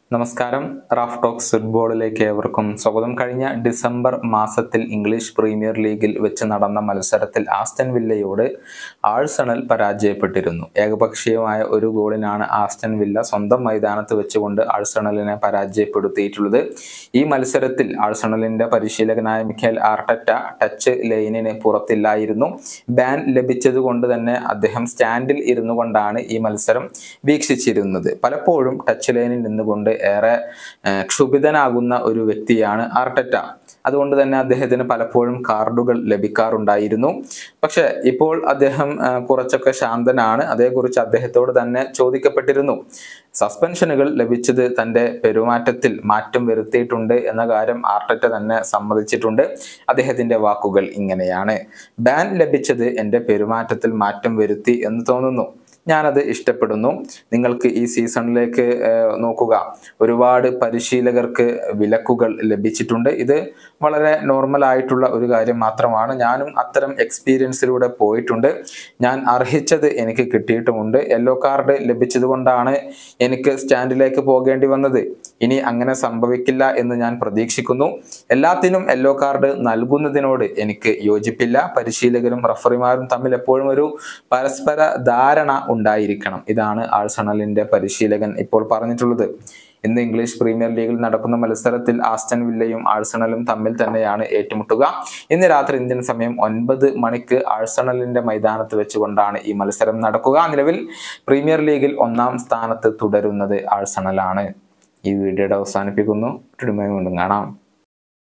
നമസ്കാരം Raf talks ഫുട്ബോളിലേക്ക് ഏവർക്കും സ്വാഗതം കഴിഞ്ഞ ഡിസംബർ മാസത്തിൽ ഇംഗ്ലീഷ് പ്രീമിയർ ലീഗിൽ വെച്ച് നടന്ന മത്സരത്തിൽ ആസ്റ്റൻ വില്ലയോട് ആഴ്സണൽ പരാജയപ്പെട്ടിരുന്നു ഏകപക്ഷീയമായ ഒരു ഗോളിനാണ് ആസ്റ്റൻ വില്ല സ്വന്തം മൈതാനത്ത് വെച്ചുകൊണ്ട് ആഴ്സണലിനെ പരാജയപ്പെടുത്തിയിട്ടുള്ളത് ഈ മത്സരത്തിൽ ആഴ്സണലിന്റെ പരിശീലകനായ മിഖേൽ ആർട്ടറ്റ ടച്ച് ലൈനിന് പുറത്തില്ലായിരുന്നു ബാൻ ലഭിച്ചതുകൊണ്ട് തന്നെ അദ്ദേഹം സ്റ്റാൻഡിൽ ഇരുന്നു കൊണ്ടാണ് ഈ മത്സരം വീക്ഷിച്ചിരുന്നത് പലപ്പോഴും ടച്ച് ലൈനിൽ നിന്നുകൊണ്ട് ഏറെ ഏഹ്, ക്ഷുഭിതനാകുന്ന ഒരു വ്യക്തിയാണ് ആർട്ടറ്റ അതുകൊണ്ട് തന്നെ അദ്ദേഹത്തിന് പലപ്പോഴും കാർഡുകൾ ലഭിക്കാറുണ്ടായിരുന്നു പക്ഷെ ഇപ്പോൾ അദ്ദേഹം ഏഹ്, കുറച്ചൊക്കെ ശാന്തനാണ് അതേക്കുറിച്ച് അദ്ദേഹത്തോട് തന്നെ ചോദിക്കപ്പെട്ടിരുന്നു സസ്പെൻഷനുകൾ ലഭിച്ചത് തന്റെ പെരുമാറ്റത്തിൽ മാറ്റം വരുത്തിയിട്ടുണ്ട് എന്ന കാര്യം ആർട്ടറ്റ തന്നെ സമ്മതിച്ചിട്ടുണ്ട് അദ്ദേഹത്തിന്റെ വാക്കുകൾ ഇങ്ങനെയാണ് ബാൻ ലഭിച്ചത് എൻ്റെ പെരുമാറ്റത്തിൽ മാറ്റം വരുത്തി എന്ന് തോന്നുന്നു ഞാനത് ഇഷ്ടപ്പെടുന്നു നിങ്ങൾക്ക് ഈ സീസണിലേക്ക് ഏഹ്, നോക്കുക ഒരുപാട് പരിശീലകർക്ക് വിലക്കുകൾ ലഭിച്ചിട്ടുണ്ട് ഇത് വളരെ നോർമൽ ആയിട്ടുള്ള ഒരു കാര്യം മാത്രമാണ് ഞാനും അത്തരം എക്സ്പീരിയൻസിലൂടെ പോയിട്ടുണ്ട് ഞാൻ അർഹിച്ചത് എനിക്ക് കിട്ടിയിട്ടുമുണ്ട് യെല്ലോ കാർഡ് ലഭിച്ചത് കൊണ്ടാണ് എനിക്ക് സ്റ്റാൻഡിലേക്ക് പോകേണ്ടി വന്നത് ഇനി അങ്ങനെ സംഭവിക്കില്ല എന്ന് ഞാൻ പ്രതീക്ഷിക്കുന്നു എല്ലാത്തിനും യെല്ലോ കാർഡ് നൽകുന്നതിനോട് എനിക്ക് യോജിപ്പില്ല പരിശീലകരും റഫറിമാരും തമ്മിൽ എപ്പോഴും ഒരു പരസ്പര ധാരണ ഉണ്ടായിരിക്കണം ഇതാണ് ആഴ്സണലിന്റെ പരിശീലകൻ ഇപ്പോൾ പറഞ്ഞിട്ടുള്ളത് ഇന്ന് ഇംഗ്ലീഷ് പ്രീമിയർ ലീഗിൽ നടക്കുന്ന മത്സരത്തിൽ ആസ്റ്റൺ വില്ലയും ആഴ്സണലും തമ്മിൽ തന്നെയാണ് ഏറ്റുമുട്ടുക ഇന്ന് രാത്രി ഇന്ത്യൻ സമയം ഒൻപത് മണിക്ക് ആഴ്സണലിന്റെ മൈതാനത്ത് വെച്ചുകൊണ്ടാണ് ഈ മത്സരം നടക്കുക നിലവിൽ പ്രീമിയർ ലീഗിൽ ഒന്നാം സ്ഥാനത്ത് തുടരുന്നത് ആഴ്സണലാണ് ഈ വീഡിയോയുടെ അവസാനിപ്പിക്കുന്നു വീണ്ടും കാണാം